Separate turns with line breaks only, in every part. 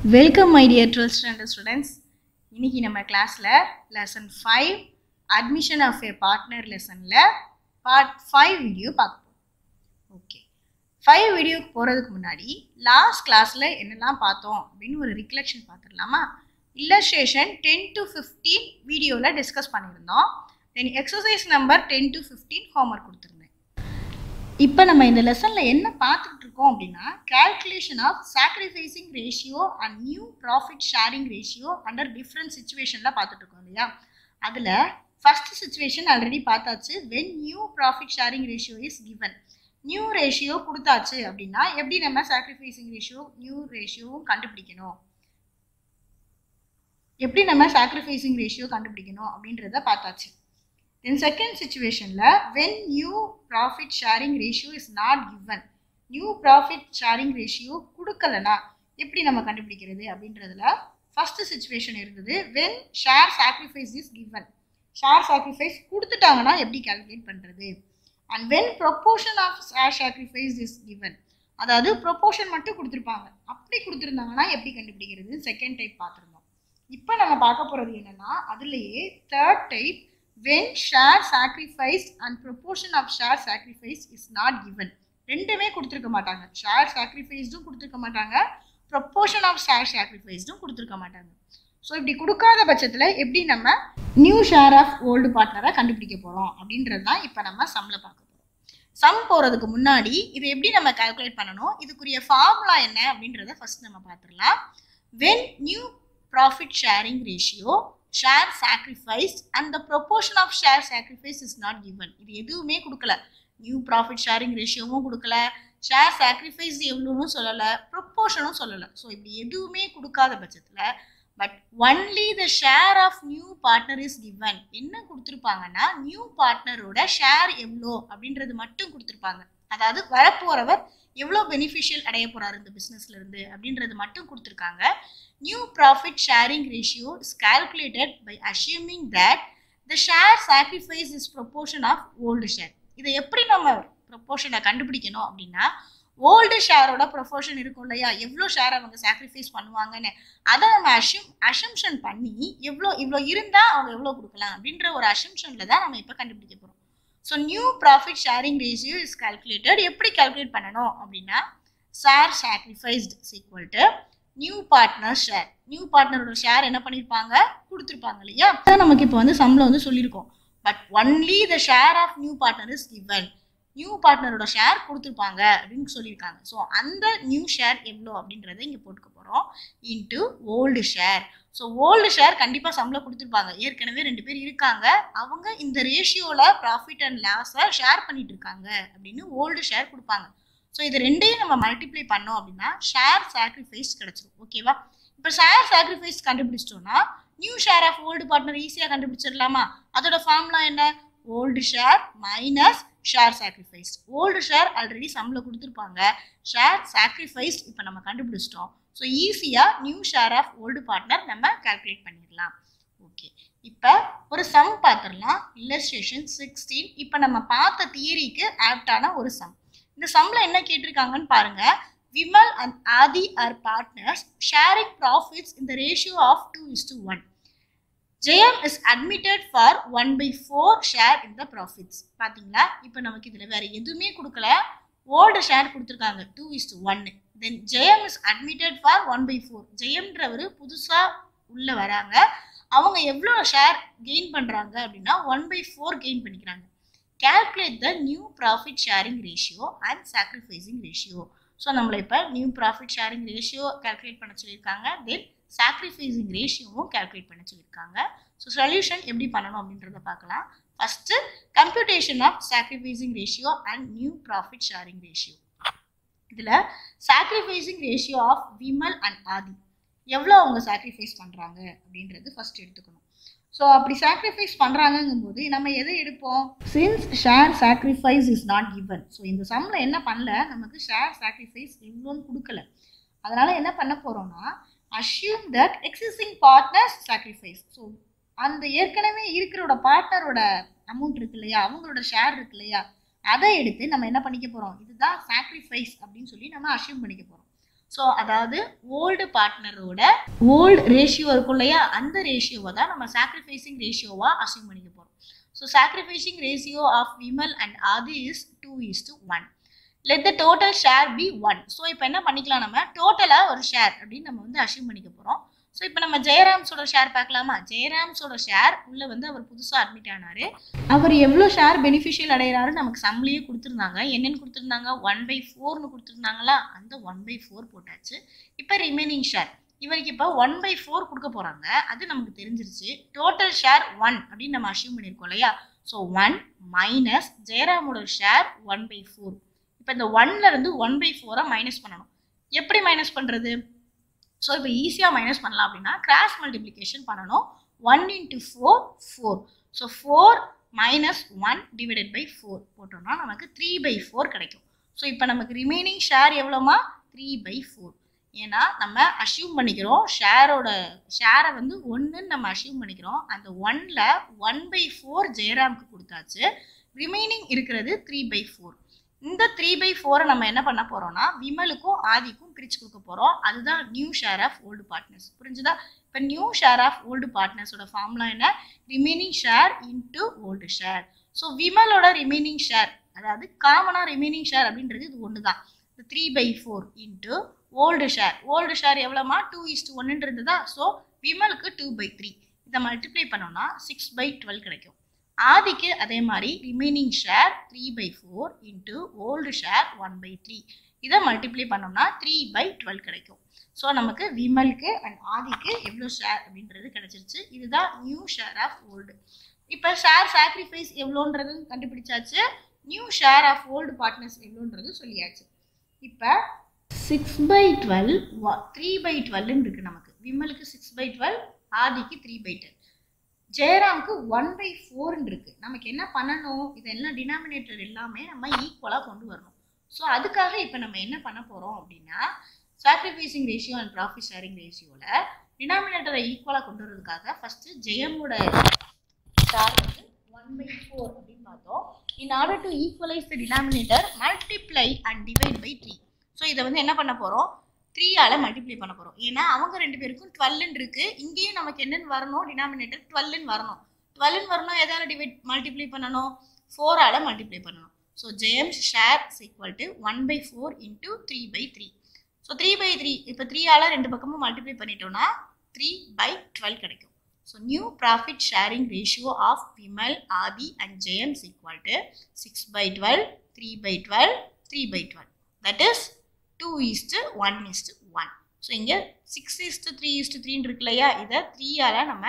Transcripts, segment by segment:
Welcome my dear twelfth standard students இன்னைக்கு நம்ம கிளாஸில் lesson five admission of a partner லெசனில் பார்ட் ஃபைவ் வீடியோ பார்க்க போகிறோம் ஓகே ஃபைவ் வீடியோக்கு போகிறதுக்கு முன்னாடி லாஸ்ட் கிளாஸில் என்னெல்லாம் பார்த்தோம் அப்படின்னு ஒரு ரிக்லெக்ஷன் பார்த்துடலாமா இல்லஸ்ட்ரேஷன் டென் டு ஃபிஃப்டீன் வீடியோவில் டிஸ்கஸ் பண்ணியிருந்தோம் then exercise number ten to fifteen homework கொடுத்துருந்தேன் இப்போ நம்ம இந்த லெசனில் என்ன பார்த்துட்டு இருக்கோம் அப்படின்னா calculation of sacrificing ratio and new profit sharing ratio under different சுச்சுவேஷனில் பார்த்துட்டு இருக்கோம் இல்லையா அதில் ஃபர்ஸ்ட் சுச்சுவேஷன் ஆல்ரெடி பார்த்தாச்சு when new profit sharing ratio is given new ratio கொடுத்தாச்சு அப்படின்னா எப்படி நம்ம சாக்ரிஃபைசிங் ரேஷியோ நியூ ரேஷியோவும் கண்டுபிடிக்கணும் எப்படி நம்ம சாக்ரிஃபைசிங் ரேஷியோ கண்டுபிடிக்கணும் அப்படின்றத பார்த்தாச்சு தென் செகண்ட் சுச்சுவேஷனில் when new profit sharing ratio is not given new profit sharing ratio கொடுக்கலனா எப்படி நம்ம கண்டுபிடிக்கிறது அப்படின்றதுல ஃபர்ஸ்ட் சுச்சுவேஷன் இருந்தது when share sacrifice is given share sacrifice கொடுத்துட்டாங்கன்னா எப்படி கால்குலேட் பண்ணுறது and when proportion of share sacrifice is given அதாவது ப்ரொப்போர்ஷன் மட்டும் கொடுத்துருப்பாங்க அப்படி கொடுத்துருந்தாங்கன்னா எப்படி கண்டுபிடிக்கிறது செகண்ட் டைப் பார்த்துருந்தோம் இப்போ நம்ம பார்க்க போகிறது என்னன்னா அதுலேயே third type when share sacrifice and proportion of share sacrifice is not given ரெண்டுமே கொடுத்துருக்க மாட்டாங்க ஷேர் சாக்ரிஃபைஸ்டும் கொடுத்துருக்க மாட்டாங்க ப்ரொப்போர்ஷன் ஆஃப் ஷேர் சாக்ரிஃபைஸ்டும் கொடுத்துருக்க மாட்டாங்க ஸோ இப்படி கொடுக்காத பட்சத்தில் எப்படி நம்ம நியூ ஷேர் ஆஃப் ஓல்டு பார்ட்னரை கண்டுபிடிக்க போகிறோம் அப்படின்றது தான் இப்போ நம்ம சம்மில் பார்க்க போகிறோம் சம் போகிறதுக்கு முன்னாடி இது எப்படி நம்ம கால்குலேட் பண்ணணும் இதுக்குரிய ஃபார்முலா என்ன அப்படின்றத ஃபர்ஸ்ட் நம்ம பார்த்துடலாம் when new profit sharing ratio share sacrifice and the proportion of share sacrifice is not given இது எதுவுமே கொடுக்கல நியூ ப்ராஃபிட் ஷேரிங் ரேஷியோவும் கொடுக்கல ஷேர் சாக்ரிஃபைஸ் எவ்வளோன்னு சொல்லலை ப்ரொப்போர்ஷனும் சொல்லலை ஸோ இப்படி எதுவுமே கொடுக்காத பட்சத்தில் but only the share of new partner is given என்ன கொடுத்துருப்பாங்கன்னா நியூ பார்ட்னரோட ஷேர் எவ்வளோ அப்படின்றது மட்டும் கொடுத்துருப்பாங்க அதாவது வரப்போறவர் எவ்வளோ பெனிஃபிஷியல் அடைய போறாரு இந்த பிஸ்னஸ்ல இருந்து அப்படின்றது மட்டும் கொடுத்துருக்காங்க new profit sharing ratio is calculated by assuming that the share sacrifice is proportion of old share இதை எப்படி நம்ம ப்ரொப்போர்ஷனை கண்டுபிடிக்கணும் அப்படின்னா ஓல்டு ஷேரோட ப்ரொப்போர்ஷன் இருக்கும் இல்லையா எவ்வளோ ஷேர் அவங்க சாக்ரிஃபைஸ் பண்ணுவாங்கன்னு அதை நம்ம அஷ்யூம் அசம்ஷன் பண்ணி எவ்வளோ இவ்வளோ இருந்தால் அவங்க எவ்வளோ கொடுக்கலாம் அப்படின்ற ஒரு அசம்ஷனில் தான் நம்ம இப்போ கண்டுபிடிக்க போகிறோம் so new profit sharing ratio is calculated எப்படி கால்குலேட் பண்ணணும் அப்படின்னா share sacrificed equal to new partner share new பார்ட்னரோட ஷேர் என்ன பண்ணியிருப்பாங்க கொடுத்துருப்பாங்க இல்லையா அதான் நமக்கு இப்போ வந்து சம்மில் வந்து சொல்லியிருக்கோம் but only the share of new partner is given new பார்ட்னரோட ஷேர் கொடுத்துருப்பாங்க அப்படின்னு சொல்லியிருக்காங்க ஸோ அந்த நியூ ஷேர் எவ்வளோ அப்படின்றத இங்கே போட்டுக்க போகிறோம் into old share so old share கண்டிப்பாக சம்பளம் கொடுத்துருப்பாங்க ஏற்கனவே ரெண்டு பேர் இருக்காங்க அவங்க இந்த ரேஷியோவில் ப்ராஃபிட் அண்ட் லாஸை ஷேர் பண்ணிட்டு இருக்காங்க அப்படின்னு ஓல்டு ஷேர் கொடுப்பாங்க ஸோ இது ரெண்டையும் நம்ம மல்டிப்ளை பண்ணோம் அப்படின்னா ஷேர் சாக்ரிஃபைஸ் கிடச்சிரும் ஓகேவா இப்போ ஷேர் சாக்ரிஃபைஸ் கண்டுபிடிச்சிட்டோம்னா new share of old partner ஈஸியாக கண்டுபிடிச்சிடலாமா அதோட ஃபார்முலா என்ன old share minus share sacrifice old share already சம்மில் கொடுத்துருப்பாங்க ஷேர் சாக்ரிஃபைஸ் இப்போ நம்ம கண்டுபிடிச்சிட்டோம் ஸோ ஈஸியாக new share of old partner நம்ம கால்குலேட் பண்ணிடலாம் ஓகே இப்போ ஒரு சம் பார்த்துடலாம் இல்லஸ்ட்ரேஷன் சிக்ஸ்டீன் இப்போ நம்ம பார்த்த தியரிக்கு ஆப்டான ஒரு சம் இந்த சம்மில் என்ன கேட்டிருக்காங்கன்னு பாருங்க Vimal and Aadhi are partners sharing profits in the ratio of two is to one Jayam is admitted for one by four share in the profits பார்த்தீங்களா இப்போ நமக்கு இதில் வேற எதுவுமே கொடுக்கல ஓல்டு ஷேர் கொடுத்துருக்காங்க டூ இஸ் டு ஒன்னு then Jayam is admitted for one by four ஜெயம்ன்றவர் புதுசாக உள்ளே வராங்க அவங்க எவ்வளோ ஷேர் கெயின் பண்ணுறாங்க அப்படின்னா ஒன் பை ஃபோர் கெயின் பண்ணிக்கிறாங்க calculate the new profit sharing ratio and sacrificing ratio so நம்மளை இப்போ new profit sharing ratio calculate பண்ண சொல்லியிருக்காங்க தென் சாக்ரிஃபைசிங் ரேஷியோவும் கால்குலேட் பண்ண சொல்லியிருக்காங்க ஸோ சொல்யூஷன் எப்படி பண்ணணும் அப்படின்றத பார்க்கலாம் first computation of sacrificing ratio and new profit sharing ratio இதில் sacrificing ratio of Vimal and Adhi எவ்வளோ அவங்க சாக்ரிஃபைஸ் பண்ணுறாங்க அப்படின்றது ஃபஸ்ட் எடுத்துக்கணும் ஸோ அப்படி சாக்ரிஃபைஸ் பண்ணுறாங்கங்கும் போது நம்ம எதை எடுப்போம் since share sacrifice is not given so இந்த சம்மில் என்ன பண்ணல நமக்கு ஷேர் சாக்ரிஃபைஸ் எவ்வளோன்னு கொடுக்கல அதனால என்ன பண்ண போகிறோம்னா assume that existing partners sacrifice so அந்த ஏற்கனவே இருக்கிறோட பார்ட்னரோட அமௌண்ட் இருக்கு இல்லையா அவங்களோட ஷேர் இருக்கு இல்லையா அதை எடுத்து நம்ம என்ன பண்ணிக்க போகிறோம் இதுதான் சாக்ரிஃபைஸ் அப்படின்னு சொல்லி நம்ம அஷ்யூம் பண்ணிக்க போகிறோம் ஸோ அதாவது ஓல்டு பார்ட்னரோட ஓல்டு ரேஷியோ இருக்கும் இல்லையா அந்த ரேஷியோவை தான் நம்ம சாக்ரிஃபைசிங் ரேஷியோவாக அசியூம் பண்ணிக்க போகிறோம் so sacrificing ratio of Vimal and Adhi is two is to one let the total share be one so இப்போ என்ன பண்ணிக்கலாம் நம்ம டோட்டலாக ஒரு ஷேர் அப்படின்னு நம்ம வந்து அசியூம் பண்ணிக்க போகிறோம் ஸோ இப்போ நம்ம ஜெயராம்ஸோட ஷேர் பார்க்கலாமா ஜெயராம்ஸோட ஷேர் உள்ளே வந்து அவர் புதுசாக அட்மிட் ஆனார் அவர் எவ்வளோ ஷேர் பெனிஃபிஷியல் அடைகிறாரு நமக்கு சம்லேயே கொடுத்துருந்தாங்க என்னென்னு கொடுத்துருந்தாங்க ஒன் பை ஃபோர்னு கொடுத்துருந்தாங்களா அந்த ஒன் பை ஃபோர் போட்டாச்சு இப்போ ரிமைனிங் ஷேர் இவருக்கு இப்போ ஒன் பை ஃபோர் கொடுக்க போகிறாங்க அது நமக்கு தெரிஞ்சிருச்சு டோட்டல் ஷேர் ஒன் அப்படின்னு நம்ம அசியூம் பண்ணியிருக்கோம் இல்லையா ஸோ ஒன் மைனஸ் ஜெயராமோட ஷேர் ஒன் பை ஃபோர் இப்போ இந்த ஒன்ல இருந்து ஒன் பை ஃபோரை மைனஸ் பண்ணணும் எப்படி மைனஸ் பண்ணுறது ஸோ இப்போ ஈஸியாக மைனஸ் பண்ணலாம் அப்படின்னா கிராஸ் மல்டிப்ளிகேஷன் பண்ணணும் one into four four so four minus one divided by four போட்டோம்னா நமக்கு த்ரீ பை ஃபோர் கிடைக்கும் ஸோ இப்போ நமக்கு ரிமைனிங் ஷேர் எவ்வளோமா த்ரீ பை ஃபோர் ஏன்னா நம்ம அஷ்யூம் பண்ணிக்கிறோம் ஷேரோட ஷேரை வந்து ஒன்றுன்னு நம்ம அஷ்யூம் பண்ணிக்கிறோம் அந்த ஒன்ல ஒன் பை ஃபோர் ஜெயராம்க்கு கொடுத்தாச்சு ரிமைனிங் இருக்கிறது த்ரீ பை ஃபோர் இந்த த்ரீ பை ஃபோரை நம்ம என்ன பண்ண போறோம்னா விமலுக்கும் ஆதிக்கும் பிரிச்சு கொடுக்க போறோம் அதுதான் new share of old partners புரிஞ்சுதா இப்போ நியூ ஷேர் ஆஃப் ஓல்டு பார்ட்னர்ஸோட ஃபார்முலா என்ன remaining share into old share so விமலோட ரிமைனிங் ஷேர் அதாவது காமனாக ரிமைனிங் ஷேர் அப்படின்றது இது ஒன்று தான் இந்த three by four into old share old share எவ்வளோமா டூ இஸ்ட் ஒன்றுன்னு இருந்ததா ஸோ விமலுக்கு டூ பை த்ரீ இதை மல்டிப்ளை பண்ணோம்னா சிக்ஸ் பை டுவெல் கிடைக்கும் ஆதிக்கு அதே மாதிரி remaining share three by four into old share one by three இதை மல்டிப்ளை பண்ணோம்னா த்ரீ பை டுவெல் கிடைக்கும் ஸோ நமக்கு விமலுக்கு அண்ட் ஆதிக்கு எவ்வளோ ஷேர் அப்படின்றது கிடைச்சிருச்சு இதுதான் நியூ ஷேர் ஆஃப் ஓல்டு இப்போ ஷேர் சாக்ரிஃபைஸ் எவ்வளோன்றது கண்டுபிடிச்சாச்சு new share of old partners எவ்வளோன்றது சொல்லியாச்சு இப்போ six by twelve three by டுவெல்னு இருக்கு நமக்கு விமலுக்கு சிக்ஸ் பை டுவெல் ஆதிக்கு த்ரீ பை டென் ஜெயராம்க்கு ஒன் பை ஃபோர்னு இருக்கு நமக்கு என்ன பண்ணணும் இதெல்லாம் டினாமினேட்டர் எல்லாமே நம்ம ஈக்குவலாக கொண்டு வரணும் ஸோ அதுக்காக இப்போ நம்ம என்ன பண்ண போகிறோம் அப்படின்னா sacrificing ratio and profit sharing ரேஷியோவில் டினாமினேட்டரை ஈக்குவலாக கொண்டு வரதுக்காக ஃபஸ்ட்டு ஜெயமோட ஸ்டார் வந்து ஒன் பை ஃபோர் அப்படின்னு பார்த்தோம் in order to equalise the denominator multiply and divide by three so இதை வந்து என்ன பண்ண போகிறோம் த்ரீயால் மல்டிப்ளை பண்ண போகிறோம் ஏன்னா அவங்க ரெண்டு பேருக்கும் டுவெல்லுன்னு இருக்கு இங்கேயும் நமக்கு என்னன்னு வரணும் டினாமினேட்டர் டுவெல்லுன்னு வரணும் டுவெல்லுன்னு வரணும் எதால் டிவைட் மல்டிப்ளை பண்ணணும் ஃபோரால் மல்டிப்ளை பண்ணணும் so James share is equal to one by four into three by three so three by three இப்போ த்ரீயால் ரெண்டு பக்கமும் மல்டிப்ளை பண்ணிட்டோம்னா த்ரீ பை டுவெல் கிடைக்கும் so new profit sharing ratio of Vimal Adhi and James equal to six by twelve three by twelve three by twelve that is two is to one is to one so இங்கே six is to three is to த்ரீன்னு இருக்கு இல்லையா இதை த்ரீயால் நம்ம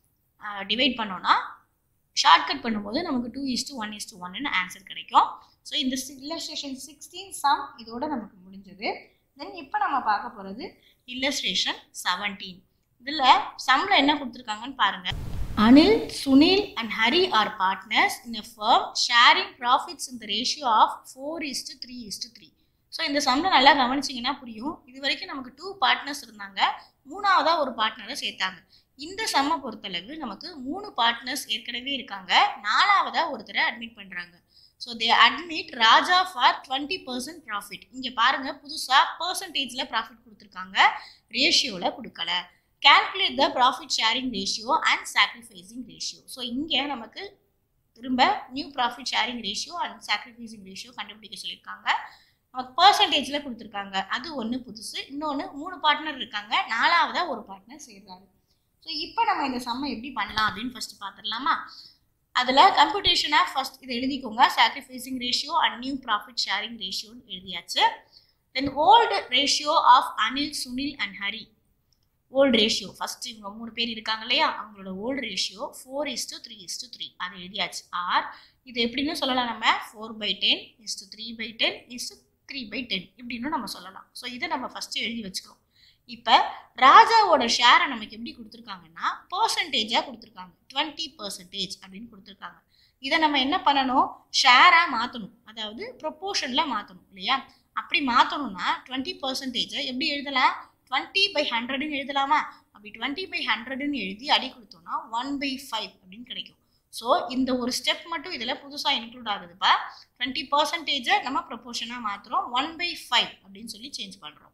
divide பண்ணோன்னா shortcut பண்ணும்போது நமக்கு two is to one is to ஒன்னு ஆன்சர் கிடைக்கும் ஸோ இந்த இல்லஸ்ட்ரேஷன் சிக்ஸ்டீன் சம் இதோட நமக்கு முடிஞ்சது தென் இப்போ நம்ம பார்க்க போகிறது இல்லஸ்ட்ரேஷன் செவன்டீன் இதில் சம்மில் என்ன கொடுத்துருக்காங்கன்னு பாருங்கள் Anil Sunil and Hari are partners in a firm sharing profits in the ratio of four is to three is to three so இந்த சம்மில் நல்லா கவனிச்சிங்கன்னா புரியும் இது வரைக்கும் நமக்கு டூ பார்ட்னர்ஸ் இருந்தாங்க மூணாவதாக ஒரு பார்ட்னரை சேர்த்தாங்க இந்த சம்மை பொறுத்தளவு நமக்கு மூணு பார்ட்னர்ஸ் ஏற்கனவே இருக்காங்க நாலாவதாக ஒருத்தரை அட்மிட் பண்ணுறாங்க so they admit Raja for twenty percent profit இங்கே பாருங்கள் புதுசாக பர்சன்டேஜில் ப்ராஃபிட் கொடுத்துருக்காங்க ரேஷியோவில் கொடுக்கல calculate the profit sharing ratio and sacrificing ratio so இங்கே நமக்கு திரும்ப new profit sharing ratio and sacrificing ratio கண்டுபிடிக்க சொல்லியிருக்காங்க நமக்கு பர்சன்டேஜில் கொடுத்துருக்காங்க அது ஒன்று புதுசு இன்னொன்று மூணு பார்ட்னர் இருக்காங்க நாலாவதாக ஒரு பார்ட்னர் சேர்றாரு ஸோ இப்போ நம்ம இந்த சம்மை எப்படி பண்ணலாம் அப்படின்னு ஃபர்ஸ்ட் பார்த்துடலாமா அதில் கம்ப்யூட்டேஷனாக ஃபர்ஸ்ட் இதை எழுதிக்கோங்க sacrificing ratio and new profit sharing ரேஷியோன்னு எழுதியாச்சு then old ratio of Anil Sunil and Hari old ratio first இவங்க மூணு பேர் இருக்காங்க இல்லையா அவங்களோட old ratio four is to three is to three அது எழுதியாச்சு ஆர் இது எப்படின்னு சொல்லலாம் நம்ம four by ten is to three by ten is to three by ten இப்படின்னு நம்ம சொல்லலாம் ஸோ இதை நம்ம ஃபஸ்ட்டு எழுதி வச்சுக்கிறோம் இப்போ ராஜாவோட ஷேரை நமக்கு எப்படி கொடுத்துருக்காங்கன்னா பர்சன்டேஜாக கொடுத்துருக்காங்க டுவெண்ட்டி பர்சன்டேஜ் அப்படின்னு கொடுத்துருக்காங்க இதை நம்ம என்ன பண்ணணும் ஷேராக மாற்றணும் அதாவது ப்ரொப்போர்ஷனில் மாற்றணும் இல்லையா அப்படி மாற்றணும்னா டுவெண்ட்டி பர்சன்டேஜை எப்படி எழுதலாம் டுவெண்ட்டி பை ஹண்ட்ரட்னு எழுதலாமா அப்படி டுவெண்ட்டி பை ஹண்ட்ரட்னு எழுதி அடி கொடுத்தோம்னா ஒன் பை ஃபைவ் அப்படின்னு கிடைக்கும் ஸோ இந்த ஒரு ஸ்டெப் மட்டும் இதில் புதுசாக இன்க்ளூட் ஆகுதுப்பா டுவெண்ட்டி பர்சன்டேஜை நம்ம ப்ரொபோர்ஷனாக மாற்றுறோம் ஒன் பை ஃபைவ் அப்படின்னு சொல்லி சேஞ்ச் பண்ணுறோம்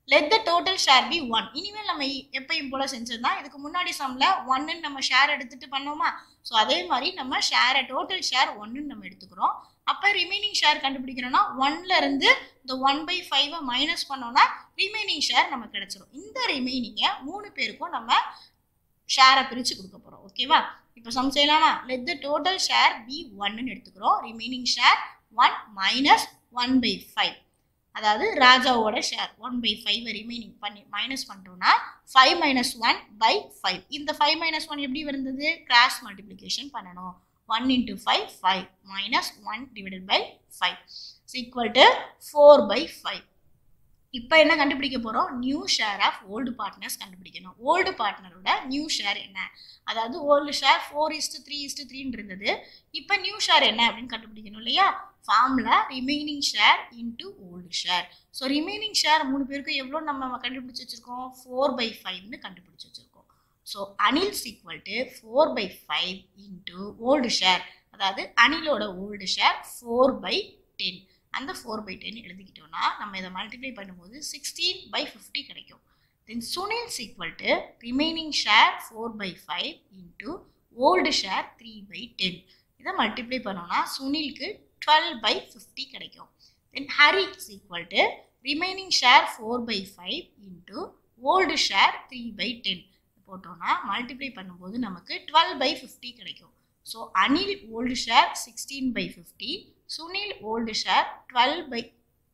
let the total share be one இனிமேல் நம்ம எப்பயும் போல செஞ்சதுதான் இதுக்கு முன்னாடி சம்ல ஒன்னு நம்ம ஷேர் எடுத்துட்டு பண்ணோமா ஸோ அதே மாதிரி நம்ம ஷேரை டோட்டல் ஷேர் ஒன்னு நம்ம எடுத்துக்கிறோம் அப்போ ரிமைனிங் ஷேர் கண்டுபிடிக்கிறோம்னா ஒன்ல இருந்து இந்த ஒன் பை ஃபைவை மைனஸ் பண்ணோம்னா ரிமைனிங் ஷேர் நமக்கு கிடைச்சிரும் இந்த ரிமைனிங்கை மூணு பேருக்கும் நம்ம ஷேரை பிரித்து கொடுக்க போகிறோம் ஓகேவா இப்போ சம் செய்யலாமா let the total share be ஒன்னு எடுத்துக்கிறோம் remaining share one minus one by five அதாவது ராஜாவோட share one by five remaining பண்ணி மைனஸ் பண்ணிட்டோம்னா five minus one by five இந்த ஃபைவ் மைனஸ் ஒன் எப்படி வந்தது கிராஸ் மல்டிப்ளிகேஷன் பண்ணணும் one into five five minus one divided by five equal to four by five இப்போ என்ன கண்டுபிடிக்க போகிறோம் new share of old partners கண்டுபிடிக்கணும் ஓல்டு பார்ட்னரோட நியூ ஷேர் என்ன அதாவது old share four is to three is to த்ரீன்னு இருந்தது இப்போ நியூ ஷேர் என்ன அப்படின்னு கண்டுபிடிக்கணும் இல்லையா formula remaining share into old share so remaining share மூணு பேருக்கு எவ்வளோ நம்ம கண்டுபிடிச்சி வச்சிருக்கோம் ஃபோர் பை ஃபைவ்னு கண்டுபிடிச்சி வச்சிருக்கோம் so Anil's equal to four by five into old share அதாவது அனிலோட old share four by ten அந்த ஃபோர் பை டென் எழுதிக்கிட்டோம்னா நம்ம இதை மல்டிப்ளை பண்ணும்போது சிக்ஸ்டீன் பை ஃபிஃப்டி கிடைக்கும் then Sunil's equal to remaining share four by five into old share three by ten இதை multiply பண்ணோம்னா சுனிலுக்கு டுவெல் பை ஃபிஃப்டி கிடைக்கும் then Hari is equal to remaining share four by five into old share three by ten போட்டோம்னா multiply பண்ணும்போது நமக்கு twelve by fifty கிடைக்கும் so Anil old share sixteen by fifty Sunil old share twelve by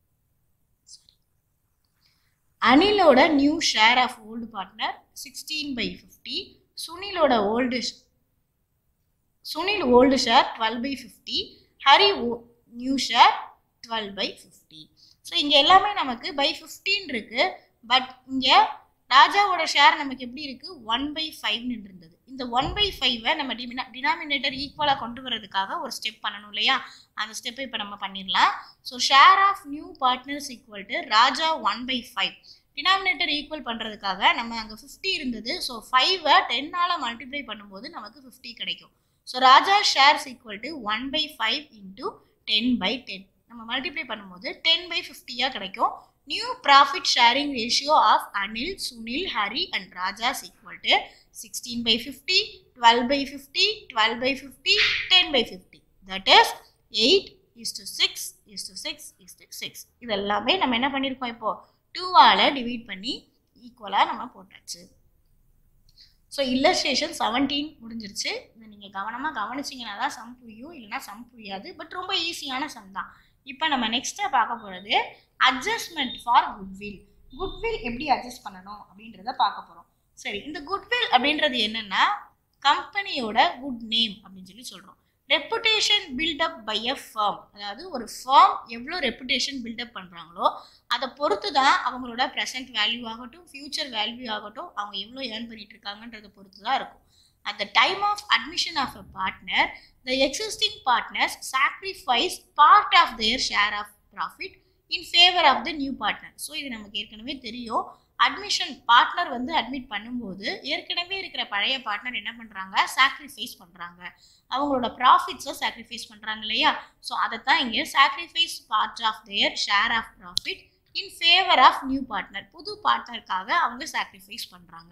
அனிலோட new share of old partner sixteen by fifty சுனிலோட old Sunil old share twelve by fifty Hari new share twelve by fifty so இங்கே எல்லாமே நமக்கு by fifteen இருக்கு but இங்கே ராஜாவோட share நமக்கு எப்படி இருக்கு ஒன் பை ஃபைவ்னு இருந்தது இந்த ஒன் பை ஃபைவை நம்ம டினா டினாமினேட்டர் ஈக்குவலாக கொண்டு வரதுக்காக ஒரு ஸ்டெப் பண்ணணும் இல்லையா அந்த ஸ்டெப்பை இப்போ நம்ம பண்ணிடலாம் so share of new partners equal to Raja one by five denominator equal பண்ணுறதுக்காக நம்ம அங்கே ஃபிஃப்டி இருந்தது ஸோ ஃபைவை டென்னால் மல்டிப்ளை பண்ணும்போது நமக்கு ஃபிஃப்டி கிடைக்கும் so Raja shares equal to one by five into ten by ten நம்ம மல்டிப்ளை பண்ணும்போது டென் பை ஃபிஃப்டியாக கிடைக்கும் new profit sharing ratio of Anil Sunil Hari and Raja's equal to sixteen by fifty twelve by fifty twelve by fifty ten by fifty that is eight is to six is to six is to six இது எல்லாமே நம்ம என்ன பண்ணியிருக்கோம் இப்போ டூவால் divide பண்ணி ஈக்குவலாக நம்ம போட்டாச்சு ஸோ இல்லஸ்ட்ரேஷன் செவன்டீன் முடிஞ்சிருச்சு இதை நீங்கள் கவனமாக கவனிச்சிங்கன்னா தான் சம் புரியும் இல்லைனா சம் புரியாது பட் ரொம்ப ஈஸியான சம் தான் இப்போ நம்ம நெக்ஸ்ட்டாக பார்க்க போகிறது அட்ஜஸ்ட்மெண்ட் ஃபார் குட்வில் குட்வில் எப்படி அட்ஜஸ்ட் பண்ணணும் அப்படின்றத பார்க்க போகிறோம் சரி இந்த குட்வில் அப்படின்றது என்னன்னா கம்பெனியோட குட் நேம் அப்படின்னு சொல்லி சொல்கிறோம் reputation build up by a firm அதாவது ஒரு ஃபார்ம் எவ்வளோ ரெப்புடேஷன் பில்டப் பண்ணுறாங்களோ அதை பொறுத்து தான் அவங்களோட ப்ரெசன்ட் வேல்யூ ஆகட்டும் ஃப்யூச்சர் வேல்யூ ஆகட்டும் அவங்க எவ்வளோ ஏர்ன் பண்ணிட்டு இருக்காங்கன்றதை பொறுத்து தான் இருக்கும் at the time of admission of a partner, the existing partners sacrifice part of their share of profit in favor of the new partner. So இது நமக்கு ஏற்கனவே தெரியும் அட்மிஷன் பார்ட்னர் வந்து அட்மிட் பண்ணும்போது ஏற்கனவே இருக்கிற பழைய பார்ட்னர் என்ன பண்ணுறாங்க சாக்ரிஃபைஸ் பண்ணுறாங்க அவங்களோட ப்ராஃபிட்ஸை சாக்ரிஃபைஸ் பண்ணுறாங்க இல்லையா ஸோ அதைத்தான் இங்கே sacrifice part of their share of profit in favour of new partner புது பார்ட்னருக்காக அவங்க சாக்ரிஃபைஸ் பண்ணுறாங்க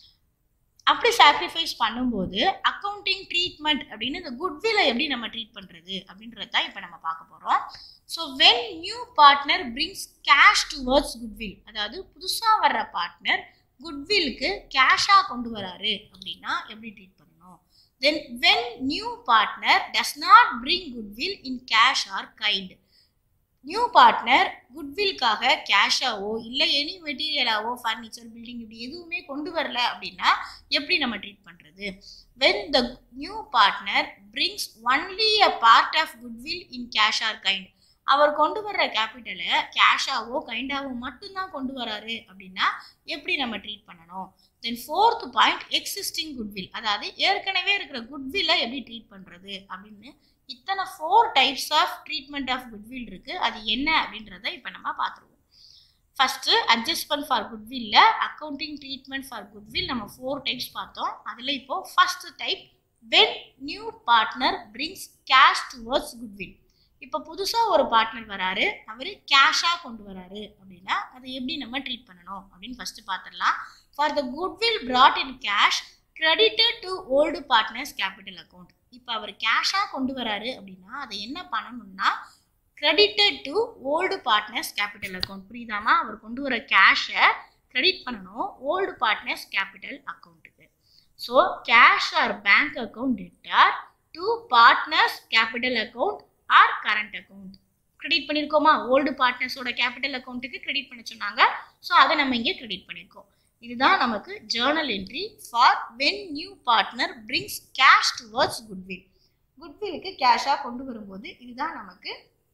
அப்படி சாக்ரிஃபைஸ் பண்ணும்போது அக்கௌண்டிங் ட்ரீட்மெண்ட் அப்படின்னு இந்த குட்வில்லை எப்படி நம்ம ட்ரீட் பண்ணுறது அப்படின்றது தான் இப்போ நம்ம பார்க்க போகிறோம் so when new partner brings cash towards goodwill அதாவது புதுசாக வர்ற பார்ட்னர் குட்வில்க்கு கேஷாக கொண்டு வராரு அப்படின்னா எப்படி ட்ரீட் பண்ணணும் then when new partner does not bring goodwill in cash or kind new partner குட்வில்காக கேஷாவோ இல்லை எனி மெட்டீரியலாவோ ஃபர்னிச்சர் பில்டிங் இப்படி எதுவுமே கொண்டு வரல அப்படின்னா எப்படி நம்ம ட்ரீட் பண்ணுறது when the new partner brings only a part of goodwill in cash or kind அவர் கொண்டு வர்ற கேபிட்டலை கேஷாவோ கைண்டாவோ மட்டும்தான் கொண்டு வராரு அப்படின்னா எப்படி நம்ம ட்ரீட் பண்ணணும் then fourth point existing goodwill அதாவது ஏற்கனவே இருக்கிற குட்வில்லை எப்படி ட்ரீட் பண்ணுறது அப்படின்னு இத்தனை four types of treatment of goodwill இருக்கு அது என்ன அப்படின்றத இப்போ நம்ம பார்த்துருவோம் ஃபர்ஸ்ட் அட்ஜஸ்ட்மெண்ட் ஃபார் குட்வில்ல அக்கௌண்டிங் ட்ரீட்மெண்ட் ஃபார் குட்வில் நம்ம ஃபோர் டைப்ஸ் பார்த்தோம் அதில் இப்போ first type when new partner brings cash towards goodwill
இப்போ புதுசாக ஒரு பார்ட்னர் வராரு அவர் கேஷாக கொண்டு வராரு அப்படின்னா அதை எப்படி நம்ம ட்ரீட் பண்ணணும் அப்படின்னு ஃபஸ்ட்டு பார்த்துடலாம் for the goodwill brought in cash credited to old partners capital account இப்போ அவர் கேஷாக கொண்டு வராரு அப்படின்னா அதை என்ன பண்ணணும்னா credited to old partners capital account புரியுதாமா அவர் கொண்டு வர கேஷை கிரெடிட் பண்ணணும் ஓல்டு பார்ட்னர்ஸ் கேபிட்டல் அக்கௌண்ட்டுக்கு so cash or bank account debtor to partners capital account or current account credit பண்ணியிருக்கோமா ஓல்டு பார்ட்னர்ஸோட கேபிட்டல் அக்கௌண்ட்டுக்கு கிரெடிட் பண்ண சொன்னாங்க ஸோ அதை நம்ம இங்கே கிரெடிட் பண்ணியிருக்கோம் இதுதான் நமக்கு journal entry for when new partner brings cash towards goodwill குட்விலுக்கு கேஷாக கொண்டு வரும்போது இதுதான் நமக்கு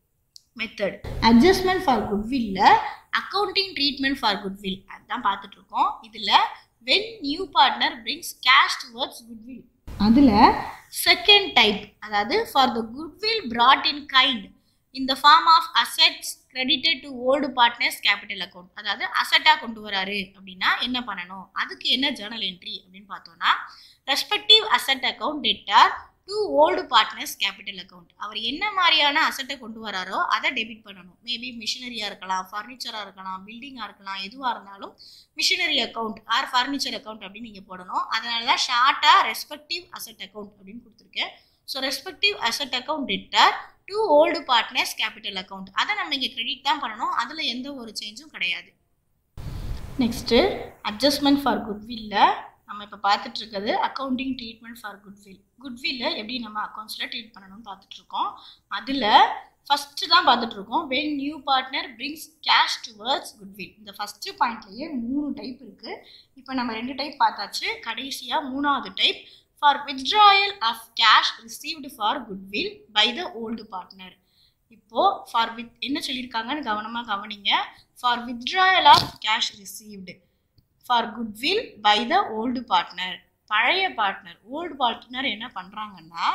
மெத்தட் அட்ஜஸ்ட்மெண்ட் ஃபார் குட்வில்ல அக்கௌண்டிங் ட்ரீட்மெண்ட் ஃபார் குட்வில் அதுதான் பார்த்துட்டு இருக்கோம் இதில் when new partner brings cash towards goodwill
அதில்
செகண்ட் டைப் அதாவது for the goodwill brought in kind இந்த form of assets credited to old partners capital account அதாவது அசட்டாக கொண்டு வராரு அப்படின்னா என்ன பண்ணணும் அதுக்கு என்ன ஜேர்னல் என்ட்ரி அப்படின்னு பார்த்தோம்னா respective asset account debtor to old partners capital account அவர் என்ன மாதிரியான அசட்டை கொண்டு வராரோ அதை டெபிட் பண்ணணும் மேபி மிஷினரியாக இருக்கலாம் ஃபர்னிச்சராக இருக்கலாம் பில்டிங்காக இருக்கலாம் எதுவாக இருந்தாலும் machinery account or furniture account அப்படின்னு நீங்கள் போடணும் அதனால தான் ஷார்ட்டாக ரெஸ்பெக்டிவ் அசட் அக்கௌண்ட் அப்படின்னு கொடுத்துருக்கேன் so respective asset account debtor to old partners capital account அதை நம்ம இங்கே கிரெடிட் தான் பண்ணணும் அதில் எந்த ஒரு சேஞ்சும் கிடையாது நெக்ஸ்ட்டு அட்ஜஸ்ட்மெண்ட் ஃபார் குட்வில்ல நம்ம இப்போ பார்த்துட்டு இருக்கிறது அக்கௌண்டிங் ட்ரீட்மெண்ட் ஃபார் குட்வில் குட்வில்ல எப்படி நம்ம அக்கௌண்ட்ஸில் ட்ரீட் பண்ணணும்னு பார்த்துட்டு இருக்கோம் அதில் ஃபஸ்ட்டு தான் பார்த்துட்டு இருக்கோம் when new partner brings cash towards goodwill இந்த ஃபஸ்ட்டு பாயிண்ட்லேயே மூணு டைப் இருக்குது இப்போ நம்ம ரெண்டு டைப் பார்த்தாச்சு கடைசியாக மூணாவது type for withdrawal of cash received for goodwill by the old partner இப்போ ஃபார் வித் என்ன சொல்லியிருக்காங்கன்னு கவனமாக கவனிங்க for withdrawal of cash received for goodwill by the old partner பழைய பார்ட்னர் ஓல்டு பார்ட்னர் என்ன பண்ணுறாங்கன்னா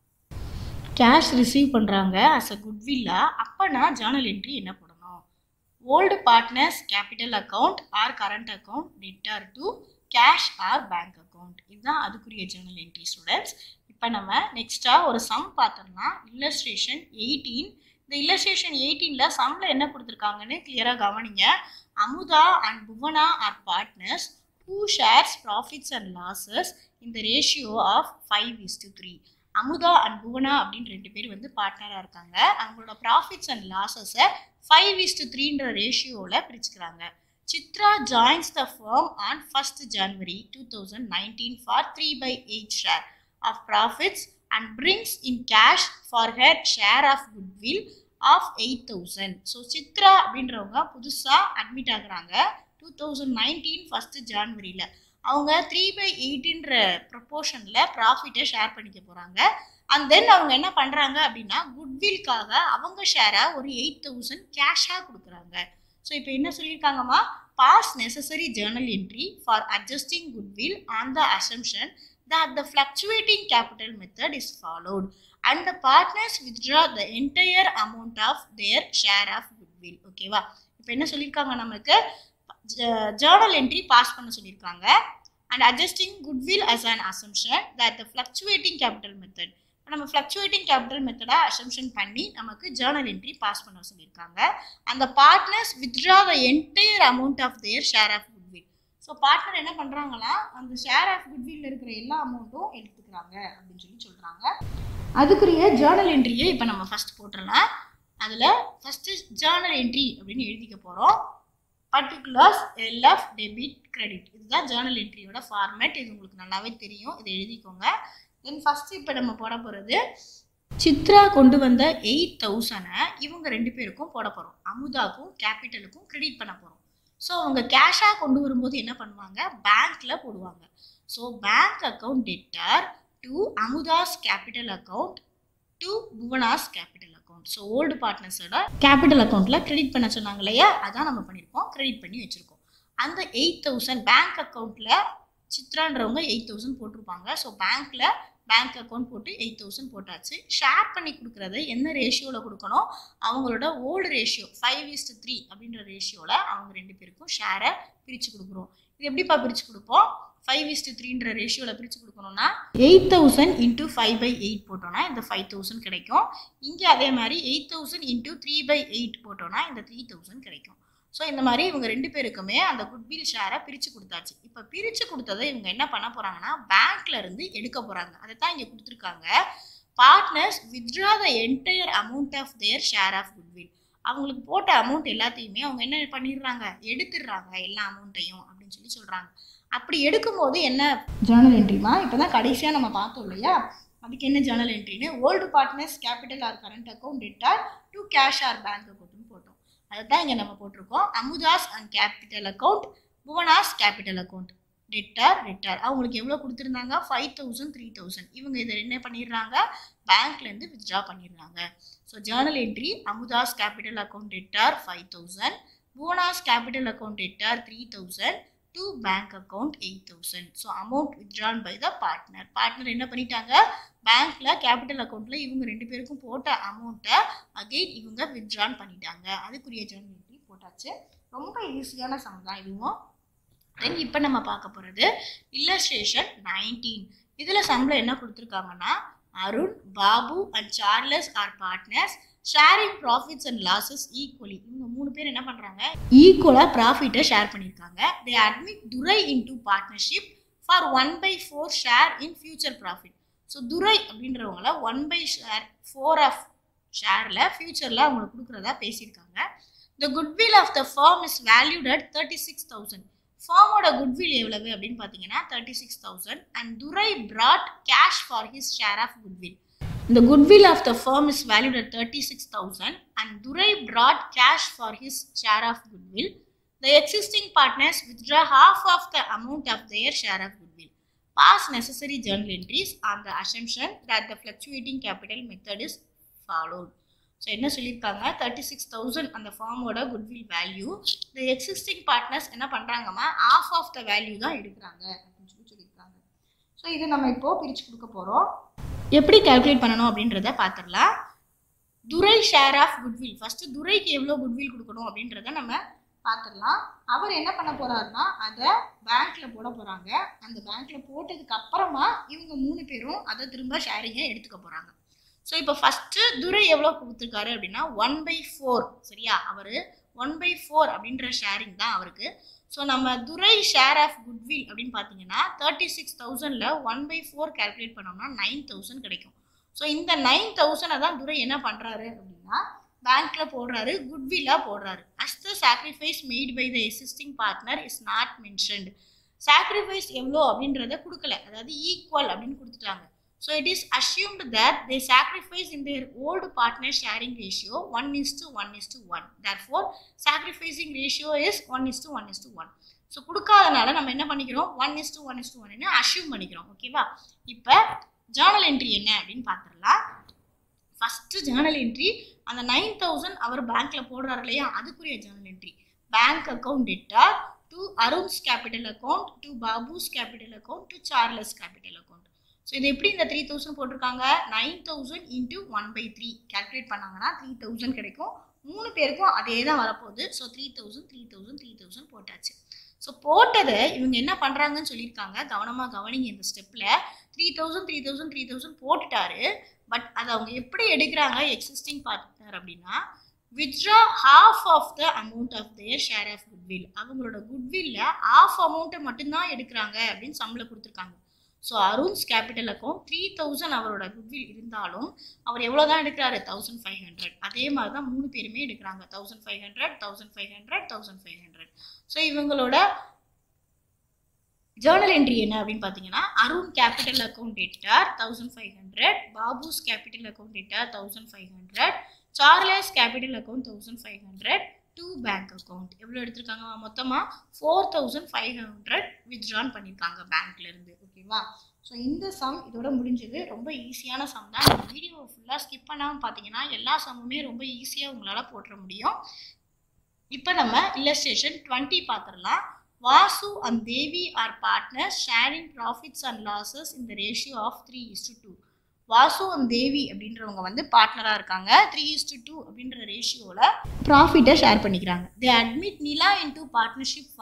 கேஷ் ரிசீவ் பண்ணுறாங்க அஸ் அ குட்வில்லா அப்போனா ஜேர்னல் என்ட்ரி என்ன போடணும் old partners capital account or current account debtor to cash or bank account இதுதான் அதுக்குரிய ஜேர்னல் என்ட்ரி ஸ்டூடெண்ட்ஸ் இப்போ நம்ம நெக்ஸ்ட்டாக ஒரு சம் பார்த்தோம்னா இல்லஸ்ட்ரேஷன் எயிட்டீன் இந்த இல்லஸ்ட்ரேஷன் எயிட்டீனில் சம்மில் என்ன கொடுத்துருக்காங்கன்னு கிளியராக கவனிங்க Amudha and Bhuvana are partners who shares profits and losses இந்த ratio of five is to three Amudha and Bhuvana அப்படின்னு ரெண்டு பேர் வந்து பார்ட்னராக இருக்காங்க அவங்களோட ப்ராஃபிட்ஸ் அண்ட் லாஸஸை ஃபைவ் இஸ் டு த்ரீன்ற ரேஷியோவில் பிரிச்சுக்கிறாங்க Chitra joins the firm on 1st January 2019 for 3 by 8 share of profits and brings in cash for her share of goodwill of 8000 so Chitra அப்படின்றவங்க புதுசாக அட்மிட் ஆகுறாங்க டூ தௌசண்ட் நைன்டீன் ஃபஸ்ட்டு ஜான்வரியில் அவங்க three by எயிட்டின்ற ப்ரொப்போர்ஷனில் ப்ராஃபிட்டை share பண்ணிக்க போகிறாங்க அண்ட் தென் அவங்க என்ன பண்ணுறாங்க அப்படின்னா குட்வில்காக அவங்க ஷேரை ஒரு எயிட் தௌசண்ட் கேஷாக கொடுக்குறாங்க ஸோ இப்போ என்ன சொல்லியிருக்காங்கம்மா pass necessary journal entry for adjusting goodwill on the assumption that the fluctuating capital method is followed and the partners withdraw the entire amount of their share of goodwill ஓகேவா இப்போ என்ன சொல்லியிருக்காங்க நமக்கு ஜேர்னல் என்ட்ரி பாஸ் பண்ண சொல்லியிருக்காங்க and adjusting goodwill as an assumption that the fluctuating capital method நம்ம fluctuating capital மெத்தடை assumption பண்ணி நமக்கு ஜேர்னல் என்ட்ரி பாஸ் பண்ண சொல்லியிருக்காங்க அந்த partners withdraw the entire amount of their share of goodwill so partner என்ன பண்ணுறாங்கன்னா அந்த ஷேர் ஆஃப் குட்வில் இருக்கிற எல்லா அமௌண்ட்டும் எடுத்துக்கிறாங்க அப்படின்னு சொல்லி சொல்கிறாங்க அதுக்குரிய ஜேர்னல் என்ட்ரியை இப்போ நம்ம ஃபஸ்ட் போட்டுடலாம் அதில் ஃபஸ்ட்டு ஜேர்னல் என்ட்ரி அப்படின்னு எழுதிக்க போகிறோம் பர்டிகுலர்ஸ் எல்எஃப் டெபிட் கிரெடிட் இதுதான் ஜேர்னல் என்ட்ரியோட ஃபார்மேட் இது உங்களுக்கு நல்லாவே தெரியும் இதை எழுதிக்கோங்க தென் ஃபஸ்ட்டு இப்போ நம்ம போட போகிறது சித்ரா கொண்டு வந்த எயிட் தௌசண்டை இவங்க ரெண்டு பேருக்கும் போட போகிறோம் அமுதாக்கும் கேபிட்டலுக்கும் கிரெடிட் பண்ண போகிறோம் ஸோ அவங்க கேஷாக கொண்டு வரும்போது என்ன பண்ணுவாங்க பேங்க்கில் போடுவாங்க so bank account debtor to Amudha's capital account to Bhuvana's capital account so old பார்ட்னர்ஸோட கேபிட்டல் அக்கௌண்ட்டில் கிரெடிட் பண்ண சொன்னாங்க இல்லையா அதான் நம்ம பண்ணியிருக்கோம் கிரெடிட் பண்ணி வச்சுருக்கோம் அந்த எயிட் தௌசண்ட் பேங்க் அக்கௌண்ட்டில் சித்ரான்றவங்க எயிட் தௌசண்ட் போட்டிருப்பாங்க ஸோ பேங்க்கில் பேங்க் அக்கௌண்ட் போட்டு எயிட் தௌசண்ட் போட்டாச்சு ஷேர் பண்ணி கொடுக்குறது என்ன ரேஷியோவில் கொடுக்கணும் அவங்களோட old ratio five is to three அப்படின்ற ரேஷியோவில் அவங்க ரெண்டு பேருக்கும் ஷேரை பிரித்து கொடுக்குறோம் இது எப்படிப்பா பிரித்து கொடுப்போம் ஃபைவ் இஸ்டு த்ரீன்ற ரேஷியோவில் பிரித்து கொடுக்கணும்னா eight thousand into five by eight போட்டோம்னா இந்த ஃபைவ் தௌசண்ட் கிடைக்கும் இங்கே அதே மாதிரி eight thousand into three by eight போட்டோம்னா இந்த த்ரீ தௌசண்ட் கிடைக்கும் ஸோ இந்த மாதிரி இவங்க ரெண்டு பேருக்குமே அந்த குட்வில் ஷேரை பிரித்து கொடுத்தாச்சு இப்போ பிரித்து கொடுத்ததை இவங்க என்ன பண்ண போகிறாங்கன்னா பேங்க்ல இருந்து எடுக்க போகிறாங்க அதை தான் இங்கே கொடுத்துருக்காங்க partners withdraw the entire amount of their share of goodwill அவங்களுக்கு போட்ட அமௌண்ட் எல்லாத்தையுமே அவங்க என்ன பண்ணிடுறாங்க எடுத்துடுறாங்க எல்லா அமௌண்ட்டையும் அப்படின்னு சொல்லி சொல்கிறாங்க அப்படி எடுக்கும்போது என்ன ஜேர்னல் என்ட்ரிமா இப்போ தான் கடைசியாக நம்ம பார்த்தோம் இல்லையா அதுக்கு என்ன ஜேர்னல் என்ட்ரின்னு old partners capital or current account debtor to cash or bank அக்கௌண்ட்னு போட்டோம் அதை தான் இங்கே நம்ம போட்டிருக்கோம் Amudha's and capital account Bhuvana's capital account debtor debtor அவங்களுக்கு எவ்வளோ கொடுத்துருந்தாங்க ஃபைவ் தௌசண்ட் த்ரீ தௌசண்ட் இவங்க இதை என்ன பண்ணிடுறாங்க பேங்க்லேருந்து வித்ட்ரா பண்ணிடுறாங்க so journal entry Amudha's capital account debtor five thousand Bhuvana's capital account debtor three thousand to bank account eight thousand so amount withdrawn by the partner partner என்ன பண்ணிட்டாங்க பேங்க்ல கேபிட்டல் அக்கௌண்ட்ல இவங்க ரெண்டு பேருக்கும் போட்ட அமௌண்ட்டை அகெயின் இவங்க வித்ட்ரான் பண்ணிட்டாங்க அதுக்குரிய ஜேர்னல் என்ட்ரி போட்டாச்சு ரொம்ப ஈஸியான சம் தான் இதுவும் தென் இப்போ நம்ம பார்க்க போகிறது இல்லஸ்ட்ரேஷன் நைன்டீன் இதில் சம்பளம் என்ன கொடுத்துருக்காங்கன்னா Arun Babu and Charles are partners sharing profits and losses equally இவங்க மூணு பேர் என்ன பண்ணுறாங்க ஈக்குவலாக ப்ராஃபிட்டை ஷேர் பண்ணியிருக்காங்க they admit Durai into partnership for one by four share in future profit so Durai அப்படின்றவங்கள one by share four of ஷேரில் ஃபியூச்சரில் அவங்களுக்கு கொடுக்குறதா பேசியிருக்காங்க the goodwill of the firm is valued at thirty six thousand ஃபார்மோட குட்வில் எவ்வளவு அப்படின்னு பார்த்தீங்கன்னா thirty six thousand and Durai brought cash for his share of goodwill இந்த goodwill of the firm is valued at 36,000 and Durai brought cash for his share of goodwill. The existing partners withdraw half of the amount of their share of goodwill. Pass necessary journal entries on the assumption that the fluctuating capital method is followed. So என்ன சொல்லியிருக்காங்க thirty six thousand அந்த ஃபார்மோட goodwill value the existing partners என்ன பண்ணுறாங்கம்மா half of the value தான் எடுக்கிறாங்க அப்படின்னு சொல்லி சொல்லியிருக்காங்க ஸோ இதை நம்ம இப்போ பிரித்து கொடுக்க போகிறோம் எப்படி கால்குலேட் பண்ணணும் அப்படின்றத பார்த்துடலாம் Durai share of goodwill first துரைக்கு எவ்வளோ குட்வில் கொடுக்கணும் அப்படின்றத நம்ம பார்த்துடலாம் அவர் என்ன பண்ண போறாருன்னா அதை பேங்க்ல போட போறாங்க அந்த பேங்க்ல போட்டதுக்கு அப்புறமா இவங்க மூணு பேரும் அதை திரும்ப ஷேரிங்கை எடுத்துக்க போறாங்க ஸோ இப்போ ஃபர்ஸ்ட் துரை எவ்வளோ கொடுத்துருக்காரு அப்படின்னா ஒன் பை ஃபோர் சரியா அவர் ஒன் பை ஃபோர் அப்படின்ற ஷேரிங் தான் அவருக்கு ஸோ நம்ம துரை ஷேர் ஆஃப் குட்வில் அப்படின்னு பார்த்தீங்கன்னா தேர்ட்டி சிக்ஸ் தௌசண்டில் ஒன் பை ஃபோர் கால்குலேட் பண்ணோம்னா நைன் தௌசண்ட் கிடைக்கும் ஸோ இந்த நைன் தௌசண்டை தான் துரை என்ன பண்ணுறாரு அப்படின்னா பேங்க்ல போடுறாரு குட்வில்லாக போடுறாரு as the sacrifice made by the existing partner is not mentioned sacrifice எவ்வளோ அப்படின்றத கொடுக்கல அதாவது ஈக்குவல் அப்படின்னு கொடுத்துட்டாங்க so it is assumed that they sacrifice in their old partner sharing ratio one is to one is to one therefore sacrificing ratio is one is to one is to one so கொடுக்காதனால நம்ம என்ன பண்ணிக்கிறோம் one is to one is to ஒன்னு assume பண்ணிக்கிறோம் ஓகேவா இப்போ journal entry என்ன அப்படின்னு பார்த்துடலாம் ஃபஸ்ட்டு ஜேர்னல் என்ட்ரி அந்த நைன் தௌசண்ட் அவர் பேங்க்ல போடுறாரு இல்லையா அதுக்குரிய journal entry bank account debtor to Arun's capital account to Babu's capital account to Charles capital account so இது எப்படி இந்த த்ரீ தௌசண்ட் போட்டிருக்காங்க nine thousand into one by three calculate பண்ணாங்கன்னா த்ரீ தௌசண்ட் கிடைக்கும் மூணு பேருக்கும் அதே தான் வரப்போகுது so three thousand three thousand three thousand போட்டாச்சு ஸோ போட்டதை இவங்க என்ன பண்ணுறாங்கன்னு சொல்லியிருக்காங்க கவனமாக கவனிங்க இந்த ஸ்டெப்பில் three thousand three thousand three thousand போட்டுட்டாரு பட் அதை அவங்க எப்படி எடுக்கிறாங்க எக்ஸிஸ்டிங் பார்ட்னர் அப்படின்னா withdraw half of the amount of their share of goodwill அவங்களோட குட்வில்ல ஆஃப் அமௌண்ட்டை மட்டும்தான் எடுக்கிறாங்க அப்படின்னு சம்பளம் கொடுத்துருக்காங்க so Arun's capital account three thousand அவரோட குட்வில் இருந்தாலும் அவர் எவ்வளோ தான் எடுக்கிறாரு தௌசண்ட் ஃபைவ் ஹண்ட்ரட் அதே மாதிரி தான் மூணு பேருமே எடுக்கிறாங்க thousand five hundred thousand five hundred thousand five hundred so இவங்களோட ஜேர்னல் என்ட்ரி என்ன அப்படின்னு பார்த்தீங்கன்னா Arun capital account debtor thousand five hundred Babu's capital account debtor thousand five hundred Charles capital account thousand five hundred two bank account எவ்வளோ எடுத்திருக்காங்க மொத்தமாக four thousand five hundred withdrawn பண்ணியிருக்காங்க பேங்க்லேருந்து ஓகேவா ஸோ இந்த சம் இதோட முடிஞ்சது ரொம்ப ஈஸியான சம் தான் இந்த வீடியோவை ஃபுல்லாக ஸ்கிப் பண்ணாமல் பார்த்தீங்கன்னா எல்லா சம்முமே ரொம்ப ஈஸியாக உங்களால் போட்டுற முடியும் இப்போ நம்ம இல்லஸ்ட்ரேஷன் டுவெண்ட்டி பார்த்துடலாம் Vasu and Devi are partners sharing profits and losses இந்த ratio of three is to two Vasu and Devi அப்படின்றவங்க வந்து பார்ட்னராக இருக்காங்க த்ரீ இஸ் டு டூ அப்படின்ற ரேஷியோவில் ப்ராஃபிட்டை ஷேர் பண்ணிக்கிறாங்க they admit Nila into partnership for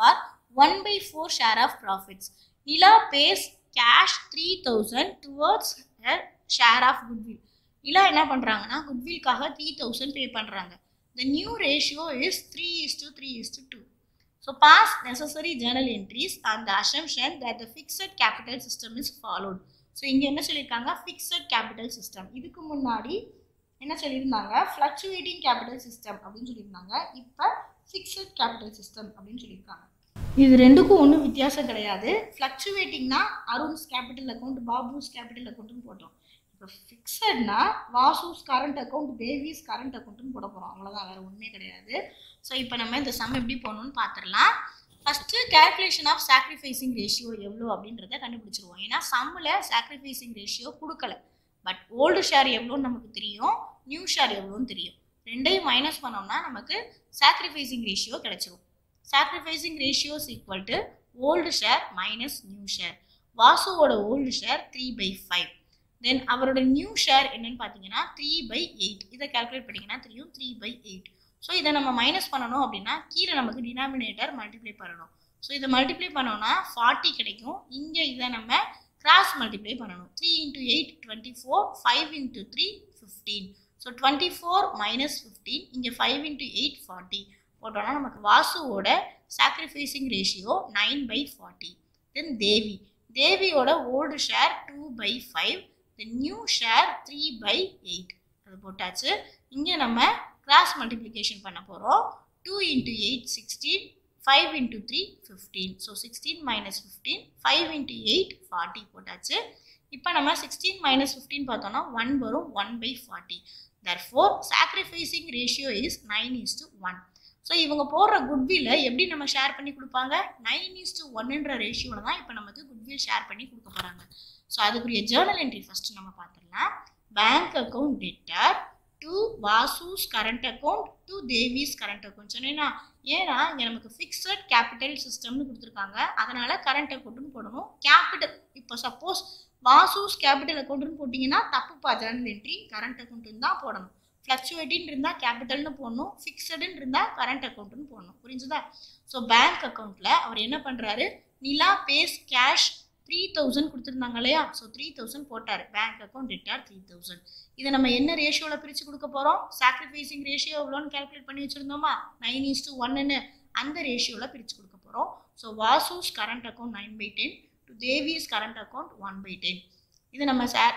one by four share of profits Nila pays cash three thousand towards share of goodwill Nila என்ன பண்ணுறாங்கன்னா குட்வில்காக த்ரீ தௌசண்ட் பே பண்ணுறாங்க the new ratio is three is to three is to two so pass necessary journal entries and the assumption that the fixed capital system is followed so இங்கே என்ன சொல்லியிருக்காங்க fixed capital system இதுக்கு முன்னாடி என்ன சொல்லியிருந்தாங்க fluctuating capital system அப்படின்னு சொல்லியிருந்தாங்க இப்போ ஃபிக்ஸட் கேபிட்டல் சிஸ்டம் அப்படின்னு சொல்லியிருக்காங்க இது ரெண்டுக்கும் ஒன்றும் வித்தியாசம் கிடையாது ஃப்ளக்சுவேட்டிங்னா Arun's capital account Babu's capital அக்கௌண்ட்னு போட்டோம் இப்போ ஃபிக்ஸட்னா Vasu's current account Devi's current அக்கௌண்ட்னு போட போகிறோம் அவ்வளோதான் வேறு ஒன்றுமே கிடையாது ஸோ இப்போ நம்ம இந்த சம் எப்படி போகணும்னு பார்த்துடலாம் first calculation of sacrificing ratio எவ்வளோ அப்படின்றத கண்டுபிடிச்சிருவோம் ஏன்னா சம்மில் சாக்ரிஃபைசிங் ரேஷியோ கொடுக்கல பட் ஓல்டு ஷேர் எவ்வளோன்னு நமக்கு தெரியும் நியூ ஷேர் எவ்வளோன்னு தெரியும் ரெண்டையும் மைனஸ் பண்ணோம்னா நமக்கு சாக்ரிஃபைசிங் ரேஷியோ கிடைச்சிரும் sacrificing ratio is equal to old share minus new share வாசுவோட old share three by five then அவரோட நியூ ஷேர் என்னன்னு பார்த்தீங்கன்னா த்ரீ பை எயிட் இதை கால்குலேட் பண்ணிங்கன்னா தெரியும் த்ரீ பை எயிட் ஸோ இதை நம்ம மைனஸ் பண்ணணும் அப்படின்னா கீழே நமக்கு டினாமினேட்டர் மல்டிப்ளை பண்ணணும் ஸோ இதை மல்டிப்ளை பண்ணோம்னா ஃபார்ட்டி கிடைக்கும் இங்கே இதை நம்ம கிராஸ் மல்டிப்ளை பண்ணணும் three into eight twenty four five into three fifteen so twenty four minus fifteen இங்கே ஃபைவ் இன்ட்டு எயிட் ஃபார்ட்டி போட்டோம்னா நமக்கு வாசுவோட sacrificing ratio nine by forty then Devi தேவியோட old share two by five then new share three by eight அது போட்டாச்சு இங்கே நம்ம cross multiplication பண்ண போகிறோம் two into eight sixteen five into three fifteen so sixteen minus fifteen five into eight forty போட்டாச்சு இப்போ நம்ம சிக்ஸ்டீன் மைனஸ் ஃபிஃப்டீன் பார்த்தோம்னா ஒன் வரும் one by forty therefore sacrificing ratio is nine is to one so இவங்க போடுற குட்வில்லை எப்படி நம்ம share பண்ணி கொடுப்பாங்க நைன் இஸ் டு ஒன்னுன்ற ரேஷியோவில் தான் இப்போ நமக்கு குட்வில் ஷேர் பண்ணி கொடுக்க போகிறாங்க ஸோ அதுக்குரிய ஜேர்னல் என்ட்ரி ஃபஸ்ட்டு நம்ம பார்த்துடலாம் bank account debtor to Vasu's current account to Devi's current account சொன்னேன்னா ஏன்னா இங்கே நமக்கு ஃபிக்ஸட் கேபிட்டல் சிஸ்டம்னு கொடுத்துருக்காங்க அதனால கரண்ட் அக்கௌண்ட்னு போடணும் கேபிட்டல் இப்போ சப்போஸ் வாசூஸ் கேபிட்டல் அக்கௌண்ட்னு போட்டிங்கன்னா தப்புப்பா ஜேர்னல் என்ட்ரி கரண்ட் அக்கௌண்ட்டுன்னு தான் போடணும் ஃப்ளக்சுவேட்டின்னு இருந்தால் கேபிட்டல்னு போடணும் ஃபிக்ஸடுன்னு இருந்தால் கரண்ட் அக்கௌண்ட்னு போடணும் புரிஞ்சுதா ஸோ பேங்க் அக்கௌண்ட்டில் அவர் என்ன பண்ணுறாரு Nila pays cash three thousand கொடுத்துருந்தாங்க இல்லையா ஸோ த்ரீ தௌசண்ட் போட்டார் bank account debtor three thousand இதை நம்ம என்ன ரேஷியோவில் பிரித்து கொடுக்க போகிறோம் சாக்ரிஃபைசிங் ரேஷியோ எவ்வளோன்னு கால்குலேட் பண்ணி வச்சுருந்தோமா நைன் இஸ் டு ஒன்னு அந்த ரேஷியோவில் பிரித்து கொடுக்க போகிறோம் so Vasu's current account nine by ten to Devi's current account one by ten இது நம்ம சார்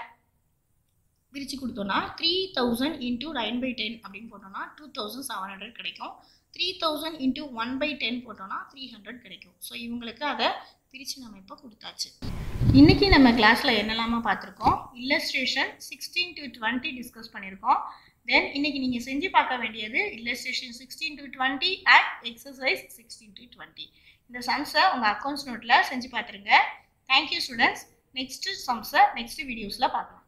பிரித்து கொடுத்தோன்னா three thousand into nine by ten அப்படின்னு போட்டோம்னா டூ தௌசண்ட் செவன் ஹண்ட்ரட் கிடைக்கும் three thousand into one by ten போட்டோம்னா த்ரீ ஹண்ட்ரட் கிடைக்கும் so இவங்களுக்கு அதை பிரித்து நம்ம இப்போ கொடுத்தாச்சு இன்றைக்கி நம்ம கிளாஸில் என்னெல்லாமா பார்த்துருக்கோம் illustration sixteen to twenty discuss பண்ணியிருக்கோம் தென் இன்னைக்கு நீங்கள் செஞ்சு பார்க்க வேண்டியது illustration sixteen to twenty and exercise sixteen to twenty இந்த சம்ஸை உங்கள் அக்கௌண்ட்ஸ் நோட்டில் செஞ்சு பார்த்துருங்க தேங்க்யூ ஸ்டூடெண்ட்ஸ் நெக்ஸ்ட்டு சம்ஸை நெக்ஸ்ட் வீடியோஸில் பார்க்கலாம்